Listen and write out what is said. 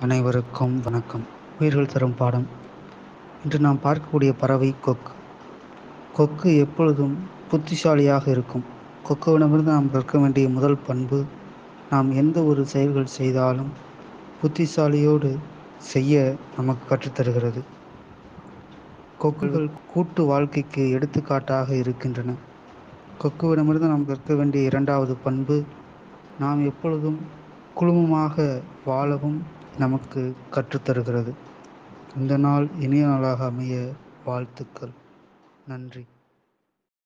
அனைவருக்கும் வணக்கம் உயிர்கள் தரும் பாடம் இன்று நாம் பார்க்கக்கூடிய பறவை கொக்கு கொக்கு எப்பொழுதும் புத்திசாலியாக இருக்கும் கொக்குவிடமிருந்து நாம் கற்க வேண்டிய முதல் பண்பு நாம் எந்த ஒரு செயல்கள் செய்தாலும் புத்திசாலியோடு செய்ய நமக்கு கற்றுத்தருகிறது கொக்குகள் கூட்டு வாழ்க்கைக்கு எடுத்துக்காட்டாக இருக்கின்றன கொக்குவிடமிருந்து நாம் கற்க வேண்டிய இரண்டாவது பண்பு நாம் எப்பொழுதும் குழுமமாக வாழவும் நமக்கு கற்றுத்தருகிறது இந்த நாள் இனிய நாளாக அமைய வாழ்த்துக்கள் நன்றி